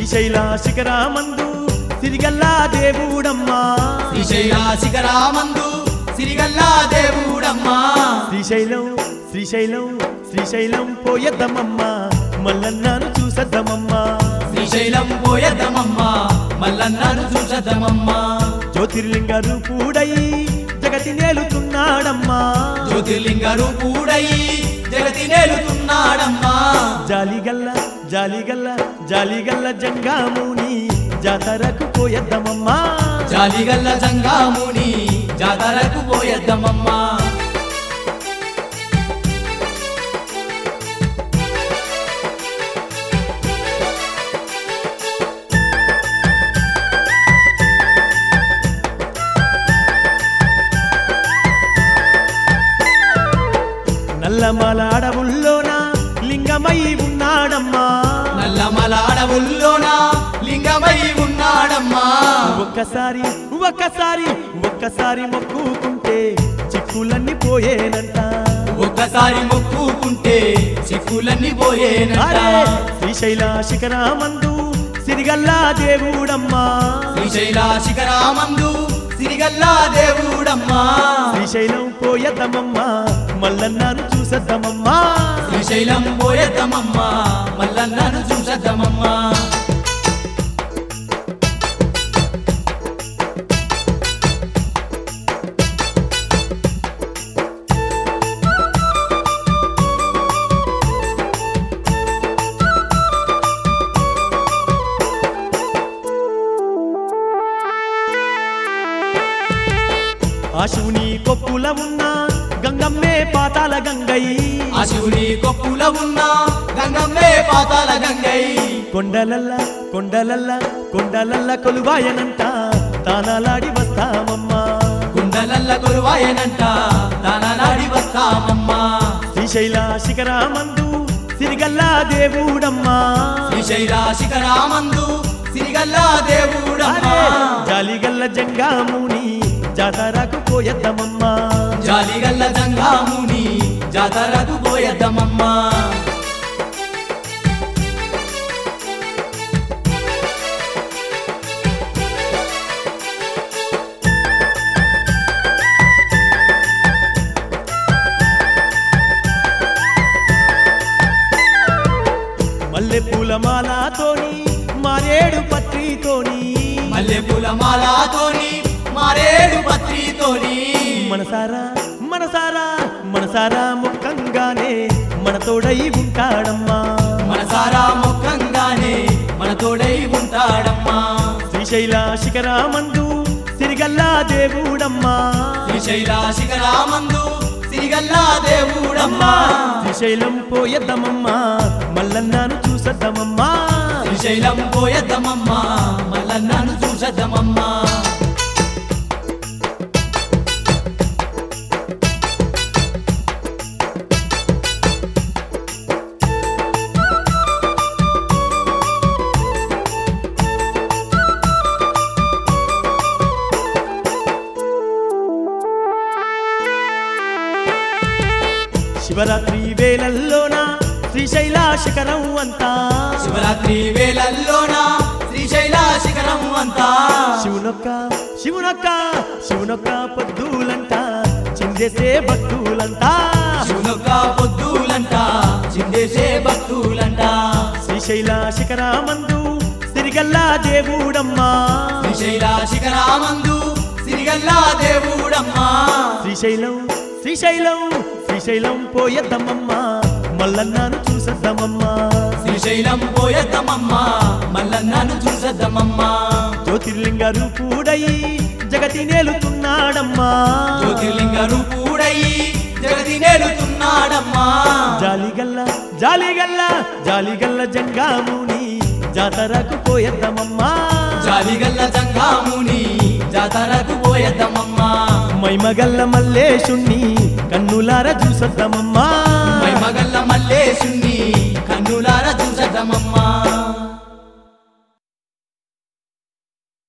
శ్రీశైల శిఖరామందు సిరిగల్లా దేవుడమ్మా శ్రీశైల శిఖరామందు సిరిగల్లా దేవుడమ్మా శ్రీశైలం శ్రీశైలం శ్రీశైలం పోయద్దమమ్మా మల్లన్నాను చూసద్దమమ్మా శ్రీశైలం పోయద్దమమ్మా మల్లన్నను చూసద్దమమ్మా జ్యోతిర్లింగ రూపుడై జగతి నేలుతున్నాడమ్మా జ్యోతిర్లింగ రూపుడై జగతి నేలుతున్నాడమ్మా జాలిగల్ల జాలిగల్ల జాలిగల్ల జంగాముని జాతరకు పోయద్దమమ్మా జాలిగల్ల జంగాముని జాతరకు పోయద్దమమ్మా నల్లమల అడవుల్లోన లింగమై ఉన్నాడమ్మా నల్లమల అడవుల్లోన లింగమై ఉన్నాడమ్మా ఒక్కసారి ఒక్కసారి ఒక్కసారి మొక్కుకుంటే చిక్కులన్నీ పోయేనంట ఒక్కసారి మొక్కుకుంటే చిక్కులన్నీ పోయేనట అరే శ్రీశైల శిఖరామందు సిరిగల్లా దేవుడమ్మా శ్రీశైల శిఖరామందు సిరిగల్లా దేవుడమ్మా శ్రీశైలం పోయద్దమమ్మా మల్లన్నాను చూసద్దమమ్మా శ్రీశైలం పోయేద్దమమ్మా మల్లన్నను చూసద్దమమ్మా ఆ శివుని కొప్పుల ఉన్న గంగమ్మే పాతాల గంగై ఆ శివుని కొప్పుల ఉన్న గంగమ్మే పాతాల గంగై కొండలల్ల కొండలల్ల కొండలల్ల కొలువాయనంట తానాలాడి వస్తామమ్మా గుండలల్ల కొలువాయనంట దానాడి వస్తామమ్మా శ్రీశైల శిఖరామందు సిరిగల్లా దేవుడమ్మా శ్రీశైల శిఖరామందు సిరిగల్లా దేవుడమ్మా అరే జాలిగల్ల జంగాముని జాతరకు పోయద్దమమ్మా జాలిగల్ల జంగాముని జాతరకు పోయద్దమమ్మా మల్లె పూల మాలతోని మారేడు పత్రితోని మల్లెపూల మాలతోని మారేడు పత్రితోని మనసారా మనసారా మనసారా ముఖంగానే మన తోడై ఉంటాడమ్మా మనసారా ముఖంగానే మన తోడై ఉంటాడమ్మా శ్రీశైల శిఖరామందు సిరిగల్లా దేవుడమ్మా శ్రీశైల శిఖరామందు సిరిగల్లా దేవుడమ్మా శ్రీశైలం పోయద్దమమ్మా మల్లన్నాను చూసద్దమమ్మా శ్రీశైలం పోయద్దమమ్మా మల్లన్నను చూసద్దమమ్మా శివరాత్రి వేళల్లోన శ్రీశైల శిఖరం అంతా శివరాత్రి వేళల్లోన శ్రీశైల శిఖరం అంతా శివునొక్క శివునొక్క శివునొక్క పొద్దులంట చిందేసే భక్తులంతా శివునొక్క పొద్దులంట చిందేసే భక్తులంట శ్రీశైల శిఖరామందు సిరిగల్లా దేవుడమ్మా శ్రీశైల శిఖరామందు సిరిగల్లా దేవుడమ్మా శ్రీశైలం శ్రీశైలం శ్రీశైలం పోయద్దమమ్మా మల్లన్నాను చూసద్దమమ్మా శ్రీశైలం పోయద్దమమ్మా మల్లన్నను చూసద్దమమ్మా జ్యోతిర్లింగ రూపుడై జగతి నేలుతున్నాడమ్మా జ్యోతిర్లింగ రూపుడై జగతి నేలుతున్నాడమ్మా జాలిగల్ల జాలిగల్ల జాలిగల్ల జంగాముని జాతరకు పోయద్దమమ్మా జాలిగల్ల జంగాముని జాతరకు పోయద్దమమ్మా మైమగల్ల మల్లేశుణ్ణి కన్నులార చూసద్దమమ్మా మగల్ల మల్లేశుణ్ణి కన్నులార చూసద్దమమ్మా